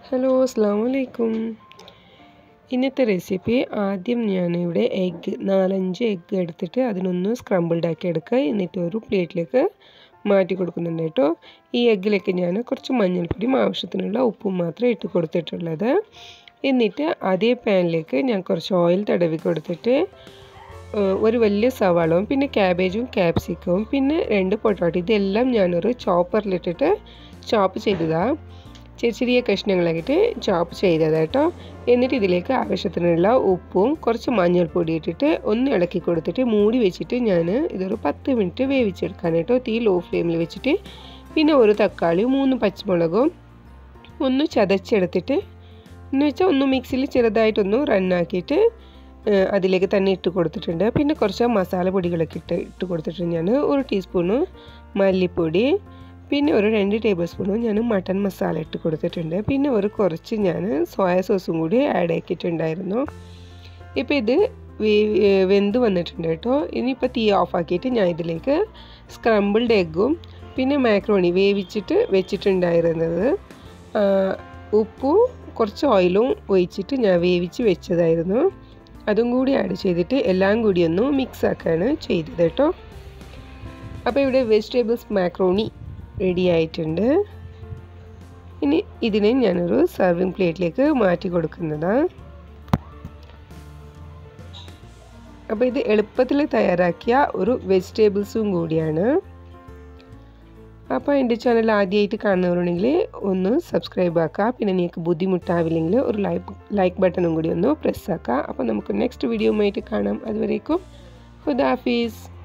hello അസ്സാം വലൈക്കും ഇന്നത്തെ റെസിപ്പി ആദ്യം ഞാനിവിടെ എഗ്ഗ് നാലഞ്ച് എഗ്ഗ് എടുത്തിട്ട് അതിനൊന്ന് സ്ക്രമ്പിൾഡ് ആക്കി എടുക്കുക എന്നിട്ട് ഒരു പ്ലേറ്റിലേക്ക് മാറ്റി കൊടുക്കുന്നുണ്ട് കേട്ടോ ഈ എഗ്ഗിലേക്ക് ഞാൻ കുറച്ച് മഞ്ഞൾപ്പൊടിയും ആവശ്യത്തിനുള്ള ഉപ്പും മാത്രമേ ഇട്ട് കൊടുത്തിട്ടുള്ളത് എന്നിട്ട് അതേ പാനിലേക്ക് ഞാൻ കുറച്ച് ഓയിൽ തടവി കൊടുത്തിട്ട് ഒരു വലിയ സവാളവും പിന്നെ ക്യാബേജും ക്യാപ്സിക്കവും പിന്നെ രണ്ട് പൊട്ടാട്ടോ ഇതെല്ലാം ഞാനൊരു ചോപ്പറിലിട്ടിട്ട് ചോപ്പ് ചെയ്തതാണ് ചെറിയ ചെറിയ കഷ്ണങ്ങളാക്കിയിട്ട് ചോപ്പ് ചെയ്തത് കേട്ടോ എന്നിട്ട് ഇതിലേക്ക് ആവശ്യത്തിനുള്ള ഉപ്പും കുറച്ച് മഞ്ഞൾപ്പൊടി ഇട്ടിട്ട് ഒന്ന് ഇളക്കി കൊടുത്തിട്ട് മൂടി വെച്ചിട്ട് ഞാൻ ഇതൊരു പത്ത് മിനിറ്റ് വേവിച്ചെടുക്കാൻ കേട്ടോ തീ ലോ ഫ്ലെയിമിൽ വെച്ചിട്ട് പിന്നെ ഒരു തക്കാളിയും മൂന്ന് പച്ചമുളകും ഒന്ന് ചതച്ചെടുത്തിട്ട് എന്ന് വെച്ചാൽ ഒന്ന് മിക്സിയിൽ ചെറുതായിട്ടൊന്ന് റണ്ണാക്കിയിട്ട് അതിലേക്ക് തന്നെ ഇട്ട് കൊടുത്തിട്ടുണ്ട് പിന്നെ കുറച്ച് മസാല പൊടികളൊക്കെ ഇട്ട് ഇട്ട് കൊടുത്തിട്ടുണ്ട് ഞാൻ ഒരു ടീസ്പൂണ് മല്ലിപ്പൊടി പിന്നെ ഒരു രണ്ട് ടേബിൾ സ്പൂണും ഞാൻ മട്ടൻ മസാല ഇട്ട് കൊടുത്തിട്ടുണ്ട് പിന്നെ ഒരു കുറച്ച് ഞാൻ സോയ സോസും കൂടി ആഡ് ആക്കിയിട്ടുണ്ടായിരുന്നു ഇപ്പോൾ ഇത് വെന്ത് വന്നിട്ടുണ്ട് കേട്ടോ ഇനിയിപ്പോൾ തീ ഓഫാക്കിയിട്ട് ഞാൻ ഇതിലേക്ക് സ്ക്രമ്പിൾഡ് എഗ്ഗും പിന്നെ മാക്രോണി വേവിച്ചിട്ട് വെച്ചിട്ടുണ്ടായിരുന്നത് ഉപ്പും കുറച്ച് ഓയിലും ഒഴിച്ചിട്ട് ഞാൻ വേവിച്ച് വെച്ചതായിരുന്നു അതും കൂടി ആഡ് ചെയ്തിട്ട് എല്ലാം കൂടി ഒന്ന് മിക്സ് ആക്കുകയാണ് ചെയ്തത് കേട്ടോ അപ്പോൾ ഇവിടെ വെജിറ്റബിൾസ് മാക്രോണി റെഡി ആയിട്ടുണ്ട് ഇനി ഇതിനെ ഞാനൊരു സർവിങ് പ്ലേറ്റിലേക്ക് മാറ്റി കൊടുക്കുന്നതാണ് അപ്പോൾ ഇത് എളുപ്പത്തിൽ തയ്യാറാക്കിയ ഒരു വെജിറ്റബിൾസും കൂടിയാണ് അപ്പോൾ എൻ്റെ ചാനൽ ആദ്യമായിട്ട് കാണുന്നവരുണ്ടെങ്കിൽ ഒന്ന് സബ്സ്ക്രൈബ് ആക്കുക പിന്നെ നിങ്ങൾക്ക് ബുദ്ധിമുട്ടാവില്ലെങ്കിൽ ഒരു ലൈക്ക് ലൈക്ക് ബട്ടണും കൂടി ഒന്ന് പ്രസ് ആക്കുക അപ്പോൾ നമുക്ക് നെക്സ്റ്റ് വീഡിയോയുമായിട്ട് കാണാം അതുവരേക്കും ഹുദാഫീസ്